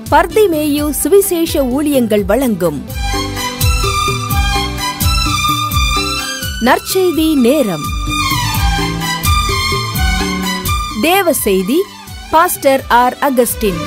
பர்திமேயு சுவிசேஷ ஊழியங்கள் வழங்கும் நற்செய்தி நேரம் தேவ செய்தி பாஸ்டர் ஆர் அகஸ்டின்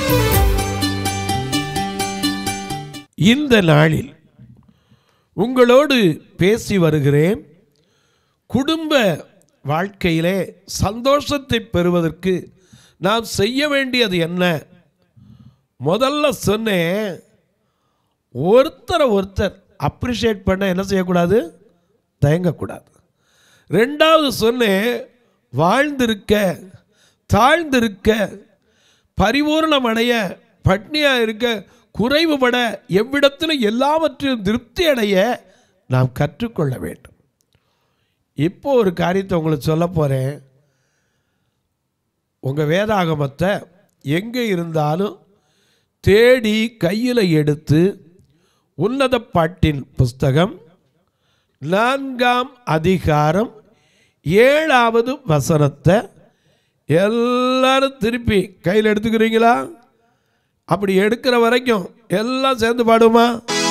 இந்த நாளில் உங்களோடு பேசி வருகிறேன் குடும்ப வாழ்க்கையிலே சந்தோஷத்தை பெறுவதற்கு நாம் செய்ய வேண்டியது என்ன முதல்ல சொன்னேன் ஒருத்தரை ஒருத்தர் அப்ரிஷியேட் பண்ண என்ன செய்யக்கூடாது தயங்கக்கூடாது ரெண்டாவது சொன்னேன் வாழ்ந்திருக்க தாழ்ந்திருக்க பரிபூர்ணம் அடைய பட்னியாக இருக்க குறைவுபட எவ்விடத்திலும் எல்லாவற்றிலும் திருப்தி அடைய நாம் கற்றுக்கொள்ள வேண்டும் இப்போ ஒரு காரியத்தை உங்களுக்கு சொல்ல போகிறேன் உங்கள் வேதாகமத்தை எங்கே இருந்தாலும் தேடி கையில் எடுத்து உன்னத பாட்டின் புஸ்தகம் நான்காம் அதிகாரம் ஏழாவது வசனத்தை எல்லாரும் திருப்பி கையில் எடுத்துக்கிறீங்களா அப்படி எடுக்கிற வரைக்கும் எல்லாம் சேர்ந்து பாடுமா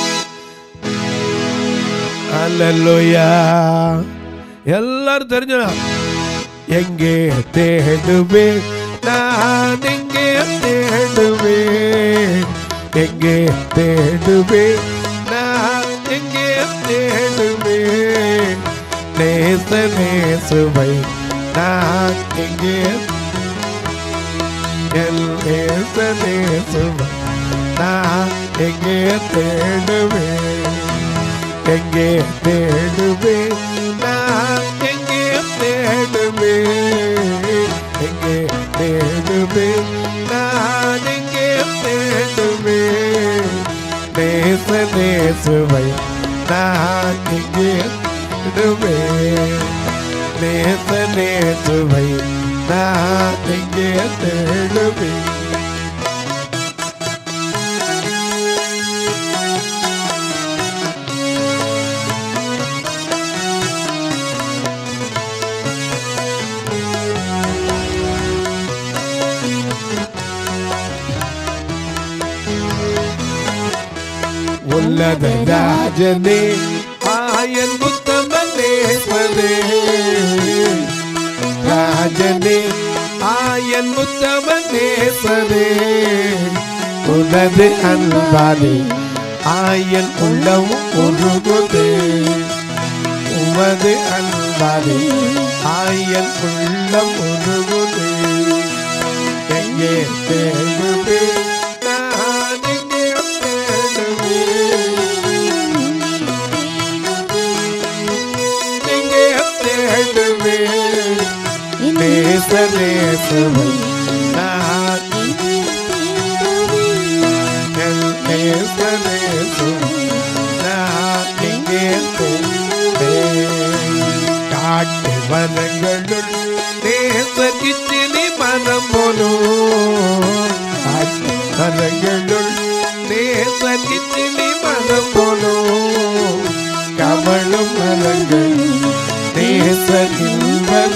அல்லேலூயா எல்லாரும் தெரிஞ்சா எங்கே தேடுவேன் நான் எங்கே தேடுவேன் எங்கே தேடுவேன் நான் எங்கே தேடுவேன் நேச நேசுவை நான் எங்கே எல் நேச நேசுவை நான் எங்கே தேடுவேன் எங்கே தேடுவேன் நான் எங்கே தேடுவேன் எங்கே தேடுவேன் நான் எங்கே தேடுவேன் நேச நேசுவை நான் எங்கே தேடுவேன் நேச நேசுவை நான் எங்கே தேடுவேன் உல்லத ராஜனே ஆயன் புத்தமனே பதே ராஜனே ஆயன் முத்தமனே பதே உனது அன்பாலே ஆயன் உள்ளம் உருகுதே உமது அன்பாலே ஆயன் உள்ளம் உருகுதே எங்கே தேடுவே நான் எங்கே தேடுவேன் எங்கே தேடுவேன் நேச நேசவை நான் என் நேச நேசவை நான் எங்கே தேடுவேன் காட்டு வனங்களுள் நேச கிச்சினி மனம் போலும் காட்டு வனங்களுள் நேச கிச்சினி மனம் போலும் கமலும் மரங்கள் நேச இன்பம்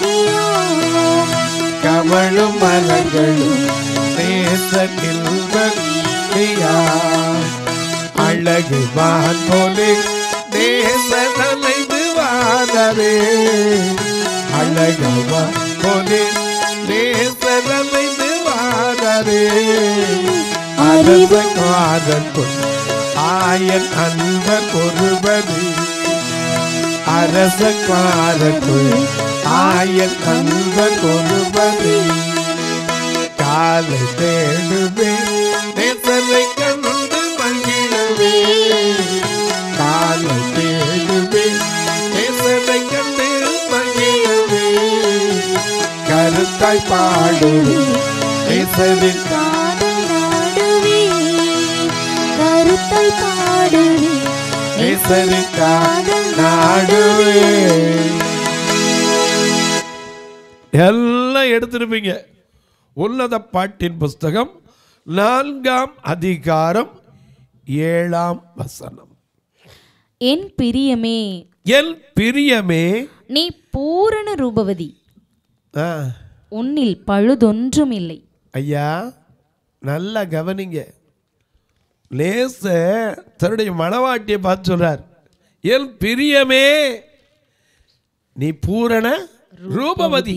கமழும் மலர்களும் நேச இன்பம் அழகு வான் போலே நேச நலைந்து வானரே அழகவா போலே நேச நலைந்து வானரே அரச காதல் ஆயன் அன்பர் ஒருவரே அரச காதல் ஆயன் அன்பர் ஒருவரே காலை தேடுவே நேசரை கண்டு மகிழவே காலை தேடுவே நேசரை கண்டு மகிழவே கருத்தாய் பாடுவே நேசரின் கருத்தை பாடுவே நேசரின் நாடுவே எல்லாம் எடுத்திருப்பீங்க உன்னத பாட்டின் புஸ்தகம் நான்காம் அதிகாரம் ஏழாம் வசனம் என் பிரியமே என் பிரியமே நீ பூரண ரூபவதி ஆ, உன்னில் பழுதொன்றும் இல்லை ஐயா நல்லா கவனிங்க லேச தன்னுடைய மணவாட்டியை பார்த்து சொல்றார் என் பிரியமே நீ பூரண ரூபவதி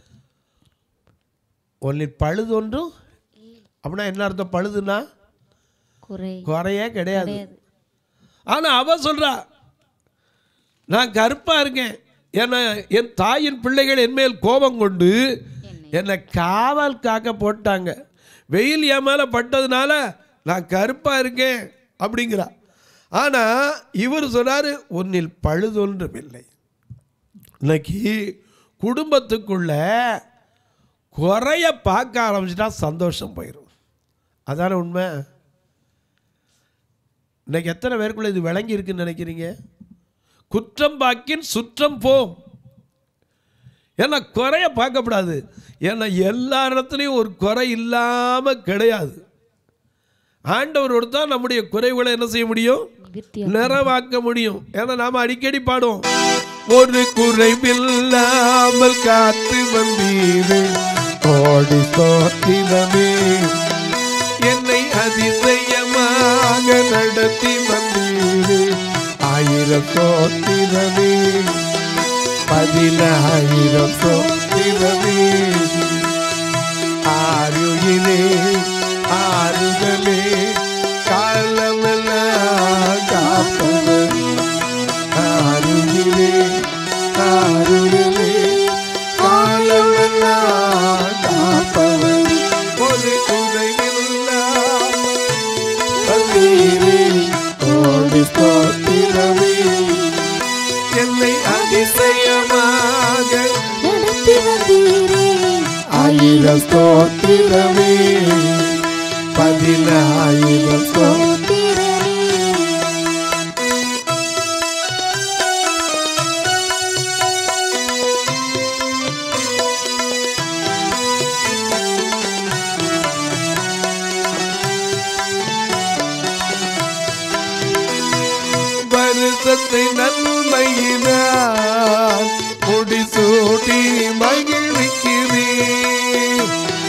ஒன்னில் பழுதொன்றும் அப்படின்னா என்ன அர்த்தம் பழுதுன்னா குறை குறையே கிடையாது ஆனா அவ சொல்றா நான் கருப்பா இருக்கேன் என்ன என் தாயின் பிள்ளைகள் என் மேல் கோபம் கொண்டு என்னை காவல் காக்க போட்டாங்க வெயில் என் மேல பட்டதுனால நான் கருப்பா இருக்கேன் அப்படிங்கிறா ஆனா இவர் சொல்றாரு உன்னில் பழுதொன்றும் இல்லை இன்னைக்கு குடும்பத்துக்குள்ள குறைய பார்க்க ஆரம்பிச்சிட்டா சந்தோஷம் போயிடும் அதான உண்மை இன்னைக்கு எத்தனை பேருக்குள்ள இது விளங்கி இருக்குன்னு நினைக்கிறீங்க குற்றம் பாக்கின் சுற்றம் போம் ஏன்னா குறைய பார்க்கக்கூடாது ஏன்னா எல்லா இடத்துலையும் ஒரு குறை இல்லாமல் கிடையாது ஆண்டவரோடு தான் நம்முடைய குறைகளை என்ன செய்ய முடியும் நிவர்த்தி நிறைவாக்க முடியும் ஏன்னா நாம அடிக்கடி பாடுவோம் ஒரு குறைவில்லாமல் காத்து வந்தீரு கோடி சோத்திரமே என்னை அதிசயமாக நடத்தி வந்தீரு ஆயிரம் சோத்திரமே பதினாயிரம் சோத்திரமே ஆறுயிலே ஆறுதலே காலமெல்லாம் காப்பவர் ஆறுயிலே ஆறுதலே காலமெல்லாம் காப்பவர் ஒரு குறைவில்லாம் வந்தீரே கோடி ஸ்தோத்திரமே என்னை அதிசயமாக நடத்தி வந்தீரே ஆயிரம் ஸ்தோத்திரமே பதினாயிரம் ஸ்தோத்திரமே வருஷத்தை நன்மையினால் முடிசூட்டி மகிழ்விக்கிறேன்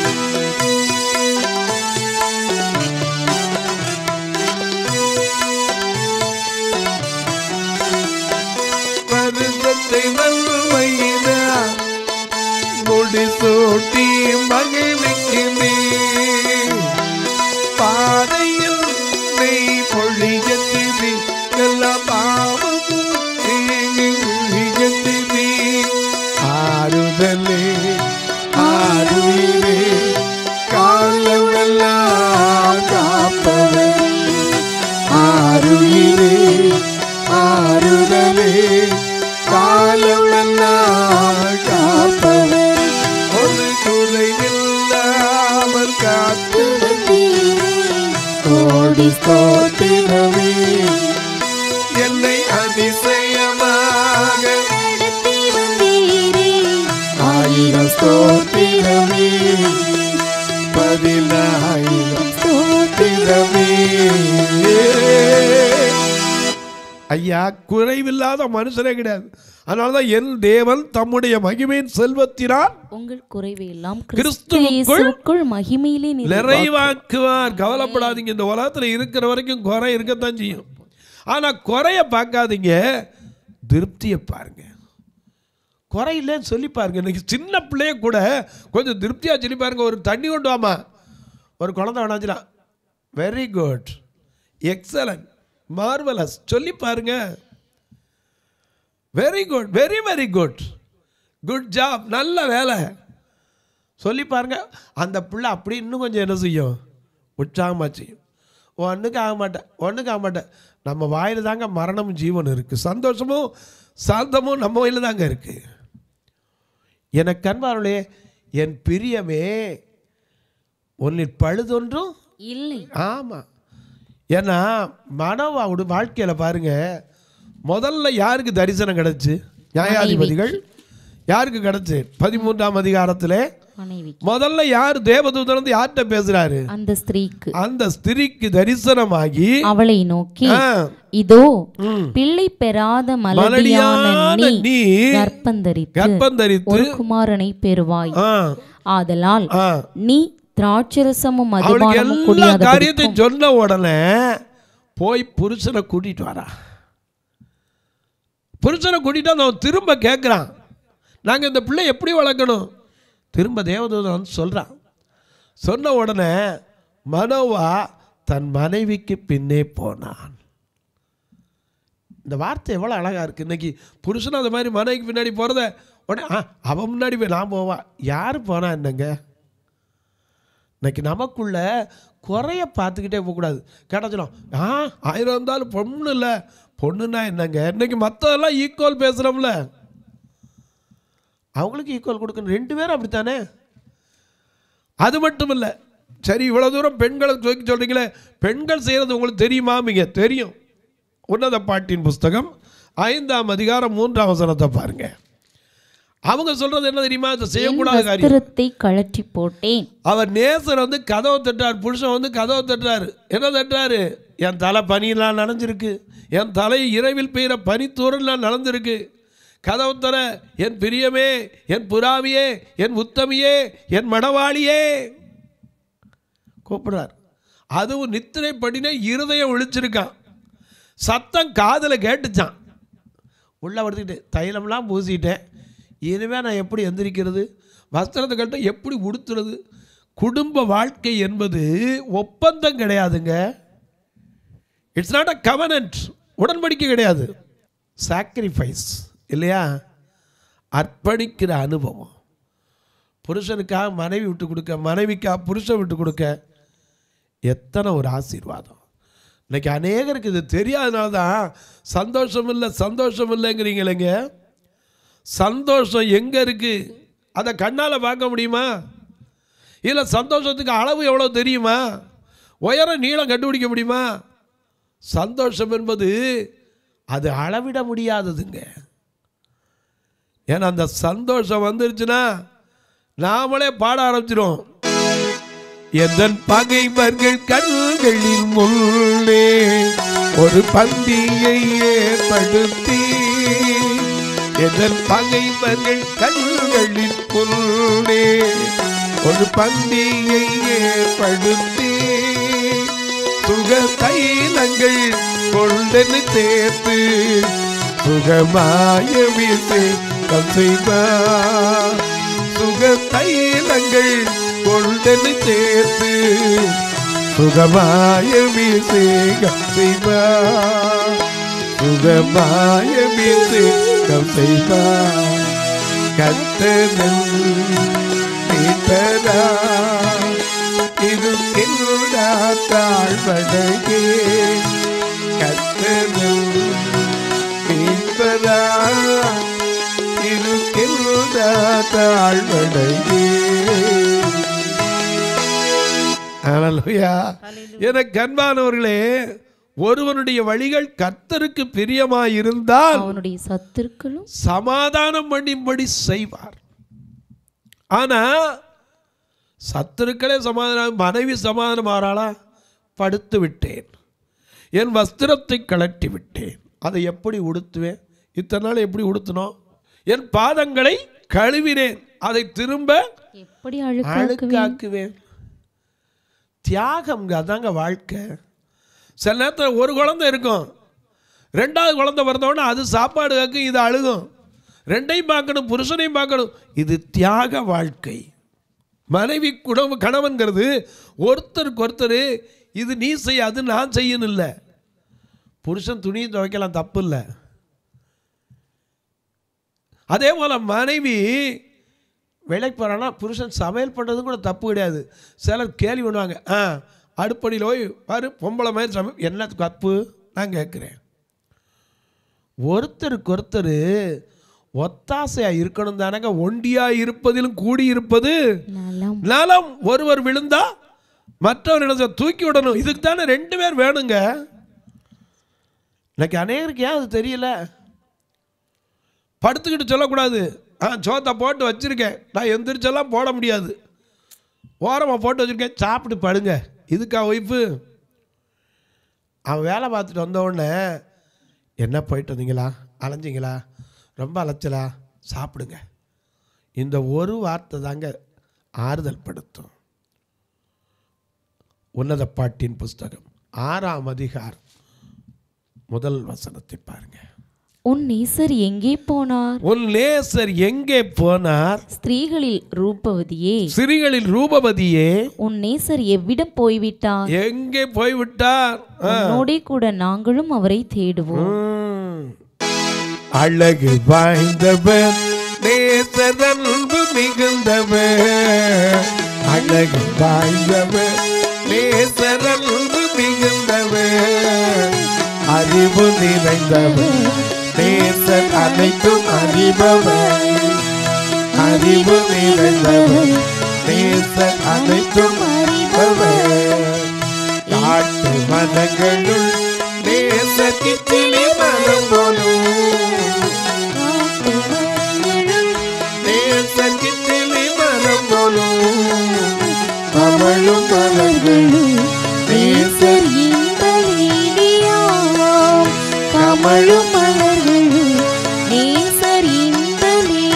வருஷத்தை நன்மையினால் முடிசூட்டி மகிழ்விக்கிறேன் பாதையில் நெய் பொழியத்திவி எல்லா பாவமும் நீங்கியத்திவி ஆறுதலே ஆறுயிரே காலமெல்லாம் காப்பவர் ஆறுயிரே ஆறுதலே காலமெல்லாம் காப்பவர் ஒரு குறைவில்லாமல் காத்து கோடி ஸ்தோத்திரமே என்னை அதிசயமாக நடத்தி வந்தீரே ஆயிரம் ஸ்தோத்திரமே பதினாயிரம் ஸ்தோத்திரமே ஐயா குறைவில்லாத மனுஷனே கிடையாது அதனாலதான் என் தேவன் தம்முடைய மகிமையின் செல்வத்தினால் உங்கள் குறைவை எல்லாம் கிறிஸ்துவுக்குள் கிறிஸ்துவுக்குள் மகிமையிலே நிறைவாக்கும். நிறைவாக்குவார் கவலைப்படாதீங்க இந்த உலகத்துல இருக்கிற வரைக்கும் குறை இருக்கத்தான் செய்யும் ஆனா குறைய பார்க்காதீங்க திருப்தியை பாருங்க குறை இல்லைன்னு சொல்லி பாருங்க இன்னைக்கு சின்ன பிள்ளைய கூட கொஞ்சம் திருப்தியா சொல்லி பாருங்க ஒரு தண்ணி கொண்டு வாமா ஒரு குழந்தை வேணாச்சுனா வெரி குட் எக்ஸலன்ட் மார்வலஸ் சொல்லி பாருங்க very good very very good good job நல்ல வேலை சொல்லி பாருங்க அந்த பிள்ளை அப்படி இன்னும் கொஞ்சம் என்ன செய்யும் உற்சாகமாக செய்யும் ஒன்றுக்கு ஆக மாட்டேன் ஒன்றுக்கு ஆக மாட்டேன் நம்ம வாயில் தாங்க மரணமும் ஜீவன் இருக்குது சந்தோஷமும் சாந்தமும் நம்ம வாயில் தாங்க இருக்குது எனக்கு அன்பார்களே என் பிரியமே ஒன்னில் பழுதொன்றும் இல்லை ஆமாம் ஏன்னா மனவாவோட வாழ்க்கையில் பாருங்க முதல்ல யாருக்கு தரிசனம் கிடைச்சு நியாயாதிபதிகள் யாருக்கு கிடைச்சு பதிமூன்றாம் அதிகாரத்தில் மனைவி முதல்ல யார் தேவதூதன் வந்து யார்கிட்ட பேசுறாரு அந்த ஸ்திரீக்கு அந்த ஸ்திரீக்கு தரிசனமாகி அவளை நோக்கி ஆ, இதோ பிள்ளை பெறாத மலடியான மலடியான நீ நீ கர்ப்பந்தரித்து கர்ப்பந்தரித்து ஒரு குமாரனை பெறுவாய் ஆ, ஆதலால் ஆ, நீ திராட்சரசமும் அவளுக்கு மதுபானமும் எல்லா குடியாத காரியத்தையும் சொன்ன உடனே போய் புருஷனை கூட்டிட்டு வரா புருஷனை கூட்டிட்டு வந்து அவன் திரும்ப கேட்குறான் நாங்கள் இந்த பிள்ளை எப்படி வளர்க்கணும் திரும்ப தேவதூதன் வந்து சொல்கிறான் சொன்ன உடனே மனோவா தன் மனைவிக்கு பின்னே போனான் இந்த வார்த்தை எவ்வளோ அழகாக இருக்குது இன்னைக்கு புருஷன் அந்த மாதிரி மனைவிக்கு பின்னாடி போகிறத உடனே ஆ அவன் முன்னாடி போய் நான் போவா யார் போனா என்னங்க இன்னைக்கு நமக்குள்ள குறைய பார்த்துக்கிட்டே போகக்கூடாது கேட்டால் சொல்லும் ஆ ஆயிரம் இருந்தாலும் பொண்ணு இல்லை பொண்ணுன்னா என்னங்க இன்னைக்கு மற்றதெல்லாம் ஈக்குவல் பேசுகிறோம்ல அவங்களுக்கு ஈக்குவல் கொடுக்கணும் ரெண்டு பேரும் அப்படித்தானே அது மட்டும் இல்லை சரி இவ்வளோ தூரம் பெண்களை தூக்கி சொல்கிறீங்களே பெண்கள் செய்கிறது உங்களுக்கு தெரியுமாமிங்க தெரியும் உன்னத பாட்டின் புஸ்தகம் ஐந்தாம் அதிகாரம் மூன்றாம் வசனத்தை பாருங்க அவங்க சொல்றது என்ன தெரியுமா இதை செய்யக்கூடாத காரியம் வஸ்திரத்தை கழற்றி போட்டேன் அவர் நேசர் வந்து கதவை தட்டுறார் புருஷன் வந்து கதவை தட்டுறாரு என்ன தட்டுறாரு என் தலை பனியெல்லாம் நனைஞ்சிருக்கு என் தலை இரவில் பெய்கிற பனித்தூரெல்லாம் நனைஞ்சிருக்கு கதவு தர என் பிரியமே என் புறாவியே என் உத்தமியே என் மணவாளியே கூப்பிடுறார் அதுவும் நித்திரை படினே இருதயம் விழிச்சிருக்கான் சத்தம் காதில் கேட்டுச்சான் உள்ளே படுத்துக்கிட்டு தைலம்லாம் பூசிட்டேன் இனிமே நான் எப்படி எந்திரிக்கிறது வஸ்திரத்தை கட்ட எப்படி உடுத்துறது குடும்ப வாழ்க்கை என்பது ஒப்பந்தம் கிடையாதுங்க இட்ஸ் நாட் அ கவனன்ட் உடன்படிக்கை கிடையாது சாக்ரிஃபைஸ் இல்லையா அர்ப்பணிக்கிற அனுபவம் புருஷனுக்காக மனைவி விட்டு கொடுக்க மனைவிக்காக புருஷன் விட்டு கொடுக்க எத்தனை ஒரு ஆசீர்வாதம் இன்னைக்கு அநேகருக்கு இது தெரியாதனால தான் சந்தோஷம் இல்லை சந்தோஷம் இல்லைங்கிறீங்களேங்க சந்தோஷம் எங்கே இருக்குது அதை கண்ணால் பார்க்க முடியுமா இல்லை சந்தோஷத்துக்கு அளவு எவ்வளோ தெரியுமா உயரம் நீளம் கண்டுபிடிக்க முடியுமா சந்தோஷம் என்பது அது அளவிட முடியாததுங்க ஏன்னா அந்த சந்தோஷம் வந்துருச்சுன்னா நாமளே பாட ஆரம்பிச்சிடும் எதன் பகைவர்கள் கண்களில் முன்னே ஒரு பந்தியை ஏற்படுத்தி எதன் பகைவர்கள் கண்களில் முன்னே ஒரு பந்தியை ஏற்படுத்தி சுக தைலங்கள் கொண்டனு சேர்த்து சுகமாய வீசை செய்வார் சுக தைலங்கள் கொண்டனு சேர்த்து சுகமாய வீசேகம் செய்வார் சுகமாய வீசேகம் செய்வார் கத்தனல் மீட்பரா இது என்னுடா தாழ்வடையே கத்தனல் மீட்பரா இது என்னுடா தாழ்வடையே ஹalleluya எனக்கு அன்பானவர்களே ஒருவனுடைய வழிகள் கர்த்தருக்கு பிரியமாயிருந்தால் அவனுடைய சத்துருக்களும் சமாதானம் பண்ணும்படி செய்வார் ஆனா சத்துருக்களே சமாதானம் மனைவி சமாதானம் ஆறாளா படுத்து விட்டேன் என் வஸ்திரத்தை கழட்டி விட்டேன் அதை எப்படி உடுத்துவேன் இத்தனை நாள் எப்படி உடுத்தினோம் என் பாதங்களை கழுவினேன் அதை திரும்ப எப்படி அழுக்காக்குவேன் அழுக்காக்குவேன் தியாகம்ங்க அதாங்க வாழ்க்கை சில நேரத்தில் ஒரு குழந்தை இருக்கும் ரெண்டாவது குழந்தை பிறந்தோடனே அது சாப்பாடு கேட்கும் இது அழுகும் ரெண்டையும் பார்க்கணும் புருஷனையும் பார்க்கணும் இது தியாக வாழ்க்கை மனைவி குடம்பு கணவன்கிறது ஒருத்தருக்கு ஒருத்தர் இது நீ செய் அது நான் செய்யணும் இல்லை புருஷன் துணியை துவைக்கலாம் தப்பு இல்லை அதே போல் மனைவி வேலைக்கு போகிறான்னா புருஷன் சமையல் பண்ணுறதும் கூட தப்பு கிடையாது சிலர் கேள்வி பண்ணுவாங்க ஆ அடுப்படியில் போய் பாரு பொம்பளை மாதிரி சமை என்ன தப்பு நான் கேட்குறேன் ஒருத்தருக்கு ஒருத்தர் ஒத்தாசையாக இருக்கணும் தானங்க ஒண்டியாக இருப்பதிலும் கூடி இருப்பது நலம் நலம் ஒருவர் விழுந்தா மற்றவர் இடத்தை தூக்கி விடணும் இதுக்கு தானே ரெண்டு பேர் வேணுங்க இன்னைக்கு அநேகருக்கு ஏன் அது தெரியல படுத்துக்கிட்டு சொல்லக்கூடாது ஆ சோத்தை போட்டு வச்சுருக்கேன் நான் எந்திரிச்செல்லாம் போட முடியாது ஓரமாக போட்டு வச்சுருக்கேன் சாப்பிட்டு படுங்க இதுக்கா ஒய்ஃபு அவன் வேலை பார்த்துட்டு வந்த உடனே என்ன போயிட்டு வந்தீங்களா அலைஞ்சிங்களா ரொம்ப அலைச்சலா சாப்பிடுங்க இந்த ஒரு வார்த்தை தாங்க ஆறுதல் படுத்தும் உன்னத பாட்டின் புஸ்தகம் ஆறாம் அதிகாரம் முதல் வசனத்தை பாருங்க உன் நேசர் எங்கே போனார் உன் நேசர் எங்கே போனார் ஸ்திரீகளில் ரூபவதியே சிறிகளில் ரூபவதியே உன் நேசர் எவ்விடம் போய்விட்டார் எங்கே போய்விட்டார் ஆ. உன்னோடே கூட நாங்களும் அவரை தேடுவோம் ம். அழகு வாய்ந்தவர் நேசர் அன்பு மிகுந்தவர் அழகு வாய்ந்தவர் நேசர் அன்பு மிகுந்தவர் அறிவு நிறைந்தவர் நேசர் அனைத்தும் அறிபவர் அறிவு நிறைந்தவர் நேசர் அனைத்தும் அறிபவர் காட்டு மரங்களுள் நேச கிச்சிலி மரம் போலும் நேச கிச்சிலி மரம் போலும் கமழும் மலர்களும் நேசர் கமழும் மலர்களும் நேசர் இந்த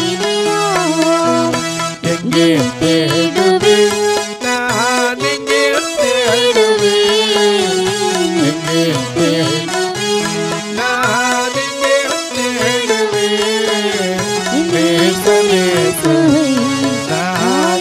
எங்கே தேடுவேன் நான் எங்கே தேடுவேன் எங்கே தேடுவேன் நான் எங்கே தேடுவேன் நேச நேச நான்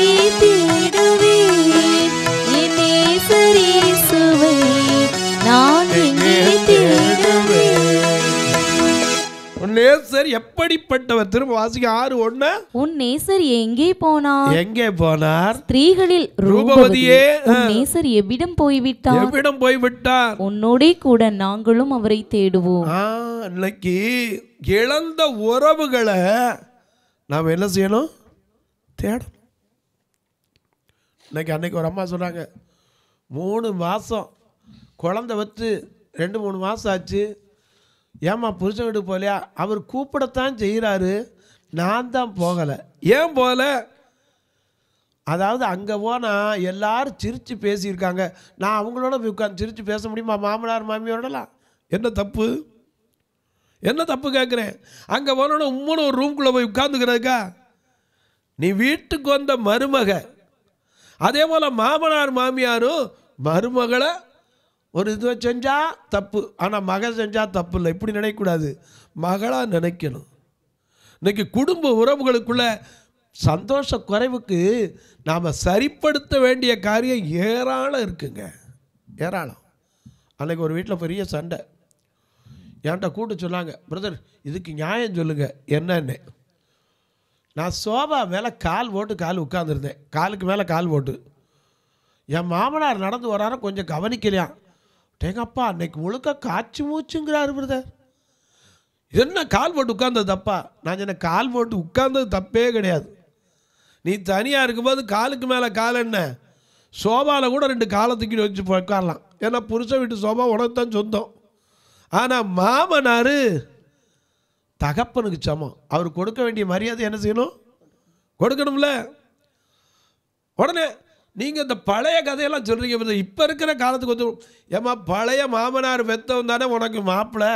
உன் நேசர் எப்படிப்பட்டவர் திரும்ப வாசிக்க ஆறு ஒண்ணு உன் நேசர் எங்கே போனார் எங்கே போனார் ஸ்திரீகளில் ரூபவதியே, ரூபவதியே உன் நேசர் எவ்விடம் போய்விட்டார் எவ்விடம் போய்விட்டார் உன்னோடே கூட நாங்களும் அவரை தேடுவோம் ஆ, இன்னைக்கு இழந்த உறவுகளை நாம் என்ன செய்யணும் தேடணும் இன்னைக்கு அன்னைக்கு ஒரு அம்மா சொல்கிறாங்க மூணு மாதம் குழந்தை வச்சு ரெண்டு மூணு மாதம் ஆச்சு ஏம்மா புருஷன் வீட்டுக்கு போகலையா அவர் கூப்பிடத்தான் செய்கிறாரு நான் தான் போகலை ஏன் போகல அதாவது அங்கே போனால் எல்லாரும் சிரித்து பேசியிருக்காங்க நான் அவங்களோட போய் உட்காந்து சிரித்து பேச முடியுமா மாமனார் மாமியோடலாம் என்ன தப்பு என்ன தப்பு கேட்குறேன் அங்கே போனோட உம்முன்னு ஒரு ரூம்குள்ளே போய் உட்காந்துக்கிறதுக்கா நீ வீட்டுக்கு வந்த மருமக அதே போல் மாமனார் மாமியாரும் மருமகளை ஒரு இது செஞ்சா தப்பு ஆனால் மகன் செஞ்சால் தப்பு இல்லை இப்படி நினைக்கக்கூடாது மகளாக நினைக்கணும் இன்னைக்கு குடும்ப உறவுகளுக்குள்ள சந்தோஷ குறைவுக்கு நாம் சரிப்படுத்த வேண்டிய காரியம் ஏராளம் இருக்குங்க ஏராளம் அன்னைக்கு ஒரு வீட்டில் பெரிய சண்டை என்கிட்ட கூட்டு சொன்னாங்க பிரதர் இதுக்கு நியாயம் சொல்லுங்க என்னன்னு நான் சோபா மேலே கால் போட்டு கால் உட்காந்துருந்தேன் காலுக்கு மேலே கால் போட்டு என் மாமனார் நடந்து வரார கொஞ்சம் கவனிக்கலையாம் டேங்கப்பா அன்னைக்கு முழுக்க காய்ச்சி மூச்சுங்கிறாரு பிரதர் என்ன கால் போட்டு உட்கார்ந்தது தப்பா நான் சொன்ன கால் போட்டு உட்கார்ந்தது தப்பே கிடையாது நீ தனியாக இருக்கும்போது காலுக்கு மேலே கால் என்ன சோபாவில் கூட ரெண்டு காலை தூக்கிட்டு வச்சு உட்காரலாம் ஏன்னா புருஷன் வீட்டு சோபா உனக்கு தான் சொந்தம் ஆனால் மாமனார் தகப்பனுக்கு சமம் அவர் கொடுக்க வேண்டிய மரியாதை என்ன செய்யணும் கொடுக்கணும்ல உடனே நீங்கள் இந்த பழைய கதையெல்லாம் சொல்கிறீங்க இப்போ இருக்கிற காலத்துக்கு வந்து ஏம்மா பழைய மாமனார் வெத்தவன் தானே உனக்கு மாப்பிள்ளை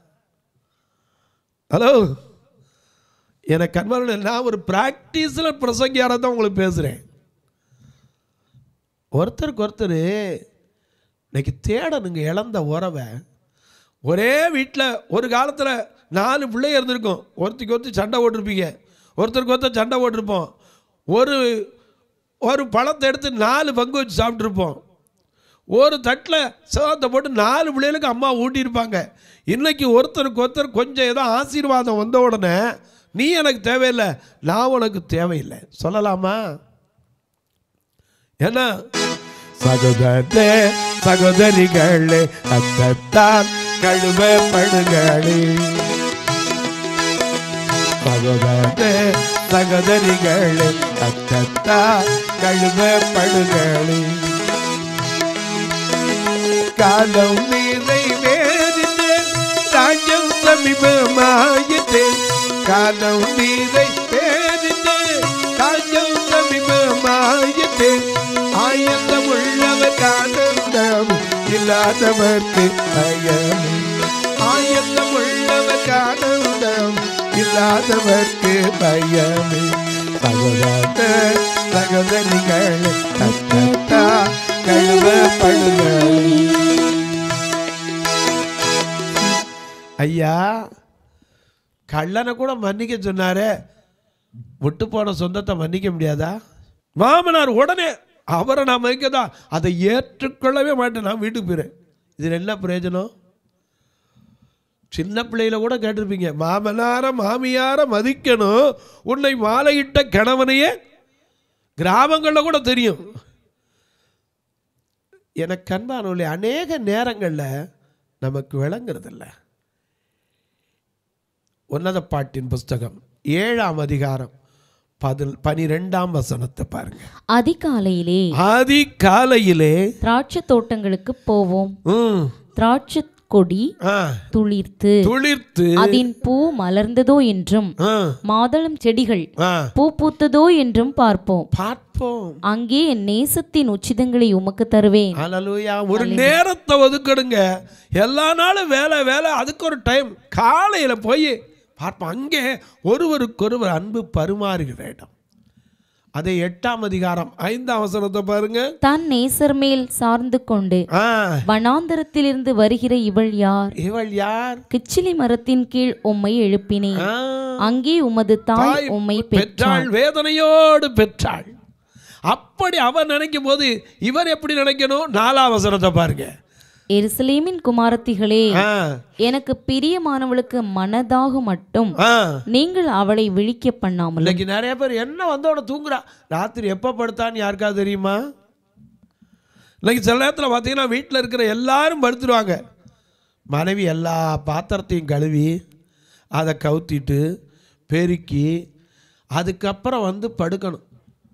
ஹலோ எனக்கு கண்மர்கள் நான் ஒரு ப்ராக்டிஸில் பிரசங்கியார தான் உங்களுக்கு பேசுகிறேன் ஒருத்தருக்கு ஒருத்தர் இன்னைக்கு தேடணுங்க இழந்த உறவை ஒரே வீட்டில் ஒரு காலத்தில் நாலு பிள்ளைங்க இருந்திருக்கும் ஒருத்தருக்கு ஒருத்தர் சண்டை போட்டிருப்பீங்க ஒருத்தருக்கு ஒருத்தர் சண்டை போட்டிருப்போம் ஒரு ஒரு பழத்தை எடுத்து நாலு பங்கு வச்சு சாப்பிட்ருப்போம் ஒரு தட்டில் சோத்தை போட்டு நாலு பிள்ளைகளுக்கு அம்மா ஊட்டியிருப்பாங்க இன்னைக்கு ஒருத்தருக்கு ஒருத்தர் கொஞ்சம் ஏதோ ஆசீர்வாதம் வந்த உடனே நீ எனக்கு தேவையில்லை நான் உனக்கு தேவையில்லை சொல்லலாமா ஏன்னா சகோதரே சகோதரிகளே அத்தத்தான் கழுவப்படுகளே சகோதரே சகோதரிகளே அத்தத்தா கழுவப்படுகளே காலம் நீரை வேறிட்டு ராஜ்யம் சமீபமாயிட்டு காலம் நீரை வேறிட்டு ராஜ்யம் சமீபமாயிட்டு ஆயந்தம் உள்ளவர் ஆனந்தம் இல்லாதவர்க்கு பயமே ஆயந்தம் உள்ளவர் ஆனந்தம் இல்லாதவர்க்கு பயமே சகோதர சகோதரிகள் தத்தா கழுவ ஐயா கள்ளனை கூட மன்னிக்க சொன்னாரே விட்டு போன சொந்தத்தை மன்னிக்க முடியாதா மாமனார் உடனே அவரை நான் மதிக்கதா அதை ஏற்றுக்கொள்ளவே மாட்டேன் நான் வீட்டுக்கு போயிறேன் இதில் என்ன பிரயோஜனம் சின்ன பிள்ளையில கூட கேட்டிருப்பீங்க மாமனார மாமியார மதிக்கணும் உன்னை மாலையிட்ட கணவனையே கிராமங்களில் கூட தெரியும் எனக்கு அன்பானவர்களே அநேக நேரங்களில் நமக்கு விளங்குறதில்ல உன்னத பாட்டின் புஸ்தகம் ஏழாம் அதிகாரம் பதில் பனிரெண்டாம் வசனத்தை பாருங்க அதிகாலையிலே ஆதி காலையிலே திராட்சை தோட்டங்களுக்கு போவோம் ம், திராட்சை கொடி ஆ, துளிர்த்து துளிர்த்து அதன் பூ மலர்ந்ததோ என்றும் ஆ, மாதளம் செடிகள் ஆ, பூ பூத்ததோ என்றும் பார்ப்போம் பார்ப்போம் அங்கே என் நேசத்தின் உச்சிதங்களை உமக்கு தருவேன் ஹalleluya ஒரு நேரத்தை ஒதுக்கிடுங்க எல்லா நாளும் வேலை வேலை அதுக்கு ஒரு டைம் காலையில் போய் பார்ப்போம் அங்கே ஒருவருக்கொருவர் அன்பு பரிமாறுகிற இடம் அதை எட்டாம் அதிகாரம் ஐந்தாம் வசனத்தை பாருங்க தன் நேசர் மேல் சார்ந்து கொண்டு ஆ வனாந்தரத்திலிருந்து வருகிற இவள் யார் இவள் யார் கிச்சிலி மரத்தின் கீழ் உம்மை எழுப்பினேன் ஆ, அங்கே உமது தாய் தாய் உம்மை பெற்றாள் பெற்றாள் வேதனையோடு பெற்றாள் அப்படி அவன் நினைக்கும் போது இவர் எப்படி நினைக்கணும் நாலாம் வசனத்தை பாருங்க எருசலேமின் குமாரத்திகளே ஆ எனக்கு பிரியமானவளுக்கு மனதாக மட்டும் ஆ நீங்கள் அவளை விழிக்க பண்ணாமல் இன்னைக்கு நிறைய பேர் என்ன வந்தோட தூங்குறா ராத்திரி எப்போ படுத்தான்னு யாருக்காவது தெரியுமா இன்னைக்கு சில நேரத்தில் பார்த்தீங்கன்னா வீட்டில் இருக்கிற எல்லாரும் படுத்துருவாங்க மனைவி எல்லா பாத்திரத்தையும் கழுவி அதை கவுத்திட்டு பெருக்கி அதுக்கப்புறம் வந்து படுக்கணும்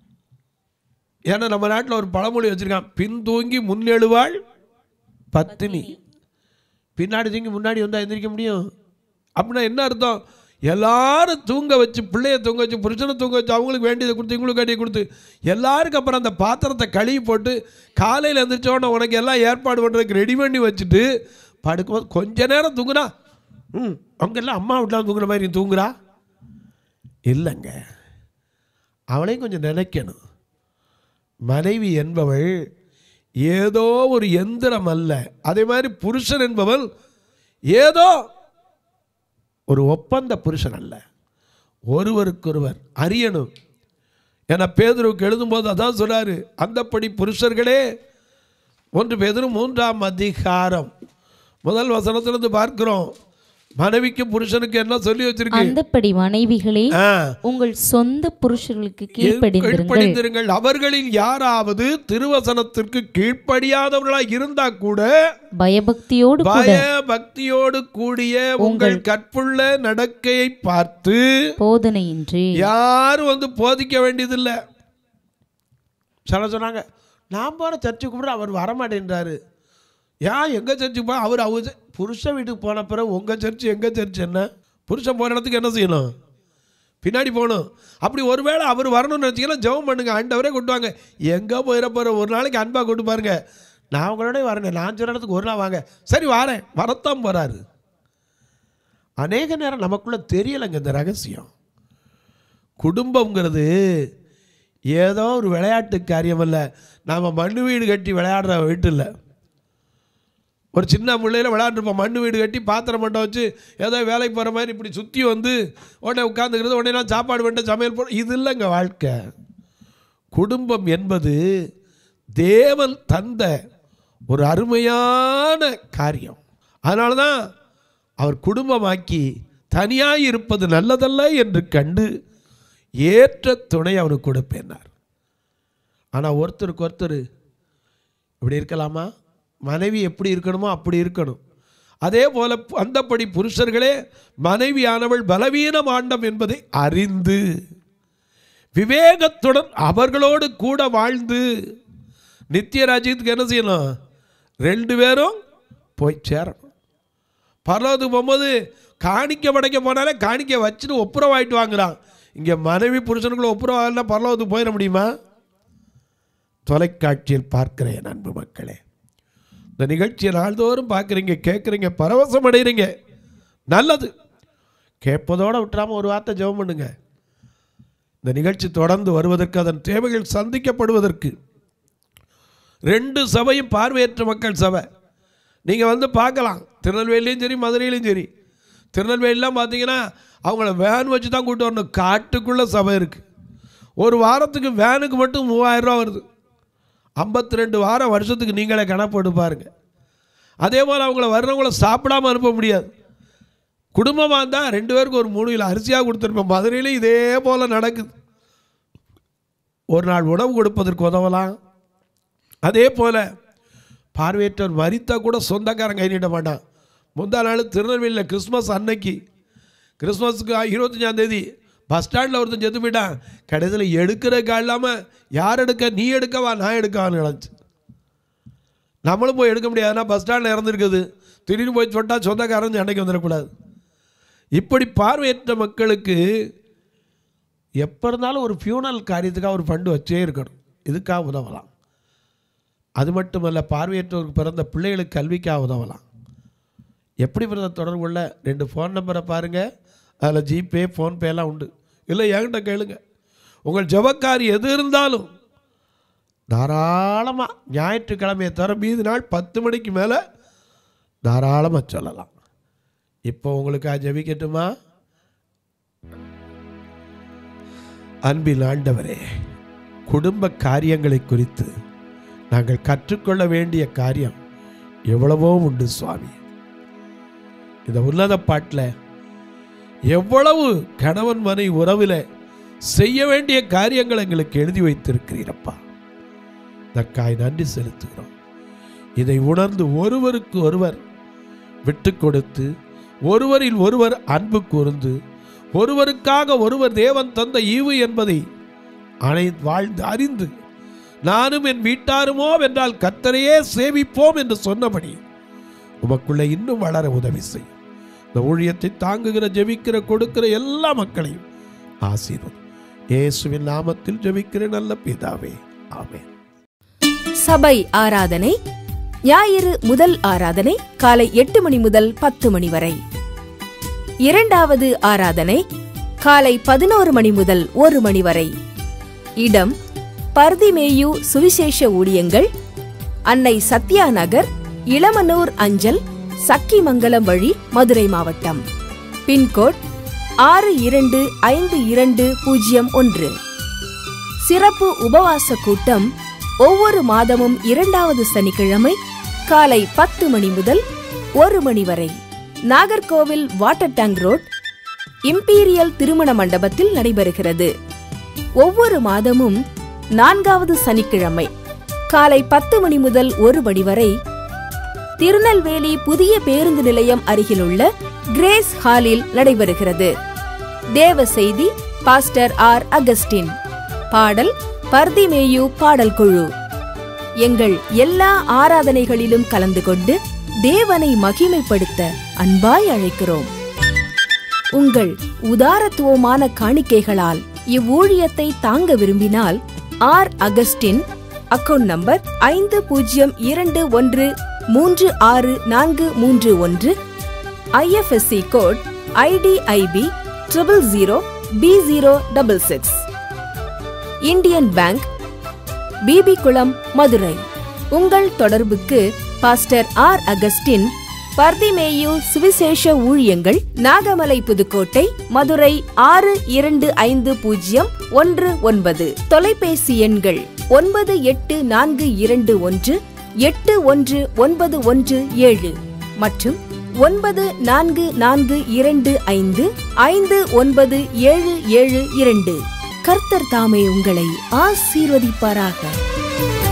ஏன்னா நம்ம நாட்டில் ஒரு பழமொழி வச்சுருக்கான் பின் தூங்கி முன்னெழுவாள் பத்தினி பின்னாடி தூங்கி முன்னாடி வந்தால் எந்திரிக்க முடியும் அப்படின்னா என்ன அர்த்தம் எல்லாரும் தூங்க வச்சு பிள்ளைய தூங்க வச்சு புருஷனை தூங்க வச்சு அவங்களுக்கு வேண்டியதை கொடுத்து இவங்களுக்கு வேண்டியதை கொடுத்து எல்லாருக்கும் அப்புறம் அந்த பாத்திரத்தை கழுவி போட்டு காலையில் எந்திரிச்ச உடனே உனக்கு எல்லாம் ஏற்பாடு பண்ணுறதுக்கு ரெடி பண்ணி வச்சுட்டு படுக்கும்போது கொஞ்ச நேரம் தூங்குனா ம் அங்கெல்லாம் அம்மா வீட்டில் தூங்குற மாதிரி நீ தூங்குறா இல்லைங்க அவளையும் கொஞ்சம் நினைக்கணும் மனைவி என்பவள் ஏதோ ஒரு எந்திரம் அல்ல அதே மாதிரி புருஷன் என்பவள் ஏதோ ஒரு ஒப்பந்த புருஷன் அல்ல ஒருவருக்கொருவர் அறியணும் என பேதுருவுக்கு எழுதும்போது அதான் சொல்றாரு அந்தப்படி புருஷர்களே ஒன்று பேதுரு மூன்றாம் அதிகாரம் முதல் வசனத்திலிருந்து பார்க்கிறோம் மனைவிக்கு புருஷனுக்கு என்ன சொல்லி வச்சிருக்கு அந்தப்படி மனைவிகளே ஆ உங்கள் சொந்த புருஷர்களுக்கு கீழ்ப்படிந்திருங்கள் கீழ்ப்படிந்திருங்கள் அவர்களில் யாராவது திருவசனத்திற்கு கீழ்ப்படியாதவர்களாய் இருந்தா கூட பயபக்தியோடு கூட பய பக்தியோடு கூடிய உங்கள் கற்புள்ள நடக்கையை பார்த்து போதனையின்றி யாரும் வந்து போதிக்க வேண்டியதில்லை சில சொன்னாங்க நான் போகிற சர்ச்சுக்கு கூட அவர் வரமாட்டேன்றாரு ஏன் எங்கள் சர்ச்சுக்கு போ அவர் அவர் ச- புருஷன் வீட்டுக்கு போன பிறகு உங்கள் சர்ச்சு எங்கள் சர்ச் என்ன புருஷன் போகிற இடத்துக்கு என்ன செய்யணும் பின்னாடி போகணும் அப்படி ஒருவேளை அவர் வரணும்னு நினச்சிங்கன்னா ஜெபம் பண்ணுங்க ஆண்டவரே கொண்டு வாங்க எங்கே போயிட போகிற ஒரு நாளைக்கு அன்பாக கொண்டு பாருங்க நான் உங்களோட வரேன் நான் சொல்கிற இடத்துக்கு ஒரு நாள் வாங்க சரி வரேன் வரத்தான் போகிறாரு அநேக நேரம் நமக்குள்ளே தெரியலைங்க இந்த ரகசியம் குடும்பங்கிறது ஏதோ ஒரு விளையாட்டு காரியம் அல்ல நாம் மண்ணு வீடு கட்டி விளையாடுற வீட்டு இல்லை ஒரு சின்ன முள்ளையில் விளையாண்டுருப்போம் மண்ணு வீடு கட்டி பாத்திரம் மண்டை வச்சு ஏதோ வேலைக்கு போகிற மாதிரி இப்படி சுற்றி வந்து உடனே உட்காந்துக்கிறது உடனே நான் சாப்பாடு பண்ண சமையல் போட இது இல்லைங்க வாழ்க்கை குடும்பம் என்பது தேவன் தந்த ஒரு அருமையான காரியம் அதனால தான் அவர் குடும்பமாக்கி தனியாக இருப்பது நல்லதல்ல என்று கண்டு ஏற்ற துணை அவனுக்கு கொடுப்பேனார் ஆனால் ஒருத்தருக்கு ஒருத்தர் இப்படி இருக்கலாமா மனைவி எப்படி இருக்கணுமோ அப்படி இருக்கணும் அதே போல அந்தப்படி புருஷர்களே மனைவியானவள் பலவீனம் ஆண்டம் என்பதை அறிந்து விவேகத்துடன் அவர்களோடு கூட வாழ்ந்து நித்திய ராஜ்யத்துக்கு என்ன செய்யணும் ரெண்டு பேரும் போய் சேரணும் பரலோகத்துக்கு போகும்போது காணிக்க படைக்க போனாலே காணிக்க வச்சுட்டு ஒப்புரவாயிட்டு வாங்குறான் இங்கே மனைவி புருஷனுக்குள்ள ஒப்புரவாகலாம் பரலோகத்துக்கு போயிட முடியுமா தொலைக்காட்சியில் பார்க்கிறேன் அன்பு மக்களே இந்த நிகழ்ச்சியை நாள்தோறும் பார்க்குறீங்க கேட்குறீங்க பரவசம் அடைகிறீங்க நல்லது கேட்பதோடு விட்டுறாமல் ஒரு வார்த்தை ஜெபம் பண்ணுங்க இந்த நிகழ்ச்சி தொடர்ந்து வருவதற்கு அதன் தேவைகள் சந்திக்கப்படுவதற்கு ரெண்டு சபையும் பார்வையற்ற மக்கள் சபை நீங்கள் வந்து பார்க்கலாம் திருநெல்வேலியும் சரி மதுரையிலையும் சரி திருநெல்வேலிலாம் பார்த்தீங்கன்னா அவங்கள வேன் வச்சு தான் கூட்டு வரணும் காட்டுக்குள்ளே சபை இருக்குது ஒரு வாரத்துக்கு வேனுக்கு மட்டும் மூவாயிரம் ரூபா வருது ஐம்பத்தி ரெண்டு வாரம் வருஷத்துக்கு நீங்களே கணக்கு பாருங்க அதே போல் அவங்கள வர்றவங்கள சாப்பிடாம அனுப்ப முடியாது குடும்பமாக இருந்தால் ரெண்டு பேருக்கு ஒரு மூணு கிலோ அரிசியாக கொடுத்துருப்போம் மதுரையிலும் இதே போல் நடக்குது ஒரு நாள் உணவு கொடுப்பதற்கு உதவலாம் அதே போல் பார்வையற்றவர் மறித்தா கூட சொந்தக்காரன் கை நீட்ட மாட்டான் முந்தா நாள் திருநெல்வேலியில் கிறிஸ்மஸ் அன்னைக்கு கிறிஸ்மஸுக்கு இருபத்தஞ்சாம் தேதி பஸ் ஸ்டாண்டில் ஒருத்தன் செத்து போயிட்டான் கடைசியில் எடுக்கிறக்கா இல்லாமல் யார் எடுக்க நீ எடுக்கவா நான் எடுக்கவான்னு நினச்சி நம்மளும் போய் எடுக்க முடியாதுன்னா பஸ் ஸ்டாண்டில் இறந்துருக்குது திடீர்னு போய் சொன்னால் சொந்தக்காரன் சண்டைக்கு வந்துடக்கூடாது இப்படி பார்வையற்ற மக்களுக்கு எப்போ இருந்தாலும் ஒரு ஃபியூனல் காரியத்துக்காக ஒரு ஃபண்டு வச்சே இருக்கணும் இதுக்காக உதவலாம் அது மட்டுமல்ல பார்வையற்றோருக்கு பிறந்த பிள்ளைகளுக்கு கல்விக்காக உதவலாம் எப்படி பிறந்த தொடர்பு உள்ள ரெண்டு ஃபோன் நம்பரை பாருங்கள் அதில் ஜிபே ஃபோன்பே எல்லாம் உண்டு இல்லை என்கிட்ட கேளுங்க உங்கள் ஜபக்காரி எது இருந்தாலும் தாராளமாக ஞாயிற்றுக்கிழமையை தவிர மீதி நாள் பத்து மணிக்கு மேலே தாராளமாக சொல்லலாம் இப்போ உங்களுக்கு ஜெபிக்கட்டுமா அன்பில் ஆண்டவரே குடும்ப காரியங்களை குறித்து நாங்கள் கற்றுக்கொள்ள வேண்டிய காரியம் எவ்வளவோ உண்டு சுவாமி இந்த உன்னத பாட்டில் எவ்வளவு கணவன் மனை உறவில் செய்ய வேண்டிய காரியங்கள் எங்களுக்கு எழுதி வைத்திருக்கிறீரப்பா இதற்காய் நன்றி செலுத்துகிறோம் இதை உணர்ந்து ஒருவருக்கு ஒருவர் விட்டு கொடுத்து ஒருவரில் ஒருவர் அன்பு கூர்ந்து ஒருவருக்காக ஒருவர் தேவன் தந்த ஈவு என்பதை அனை வாழ்ந்து அறிந்து நானும் என் வீட்டாருமோ என்றால் கத்தரையே சேவிப்போம் என்று சொன்னபடி உமக்குள்ள இன்னும் வளர உதவி செய் இந்த ஊழியத்தை தாங்குகிற ஜெபிக்கிற கொடுக்கிற எல்லா மக்களையும் ஆசீர்வதி இயேசுவின் நாமத்தில் ஜெபிக்கிற நல்ல பிதாவே ஆமென் சபை ஆராதனை ஞாயிறு முதல் ஆராதனை காலை எட்டு மணி முதல் பத்து மணி வரை இரண்டாவது ஆராதனை காலை பதினோரு மணி முதல் ஒரு மணி வரை இடம் பர்திமேயு சுவிசேஷ ஊழியங்கள் அன்னை சத்யா நகர் இளமனூர் அஞ்சல் சக்கிமங்கலம் வழி மதுரை மாவட்டம் பின்கோட் ஆறு இரண்டு ஐந்து இரண்டு பூஜ்ஜியம் ஒன்று சிறப்பு உபவாச கூட்டம் ஒவ்வொரு மாதமும் இரண்டாவது சனிக்கிழமை காலை பத்து மணி முதல் ஒரு மணி வரை Nagercoil water tank road imperial திருமண மண்டபத்தில் நடைபெறுகிறது ஒவ்வொரு மாதமும் நான்காவது சனிக்கிழமை காலை பத்து மணி முதல் ஒரு மணி வரை திருநெல்வேலி புதிய பேருந்து நிலையம் அருகிலுள்ள கிரேஸ் ஹாலில் நடைபெறுகிறது தேவ செய்தி பாஸ்டர் ஆர் அகஸ்டின் பாடல் பர்திமேயு பாடல் குழு எங்கள் எல்லா ஆராதனைகளிலும் கலந்து கொண்டு தேவனை மகிமைப்படுத்த அன்பாய் அழைக்கிறோம் உங்கள் உதாரத்துவமான காணிக்கைகளால் இவ்வூழியத்தை தாங்க விரும்பினால் ஆர் அகஸ்டின் அக்கவுண்ட் நம்பர் ஐந்து பூஜ்ஜியம் இரண்டு ஒன்று மூன்று ஆறு நான்கு மூன்று ஒன்று IFSC code IDIB triple zero P zero double six Indian bank பிபி குளம் மதுரை உங்கள் தொடர்புக்கு பாஸ்டர் ஆர் அகஸ்டின் பர்திமேயு சுவிசேஷ ஊழியங்கள் நாகமலை புதுக்கோட்டை மதுரை ஆறு இரண்டு ஐந்து பூஜ்ஜியம் ஒன்று ஒன்பது தொலைபேசி எண்கள் ஒன்பது எட்டு நான்கு இரண்டு ஒன்று எட்டு ஒன்று ஒன்பது ஒன்று ஏழு மற்றும் ஒன்பது நான்கு நான்கு இரண்டு ஐந்து ஐந்து ஒன்பது ஏழு ஏழு இரண்டு கர்த்தர் தாமே உங்களை ஆசீர்வதிப்பாராக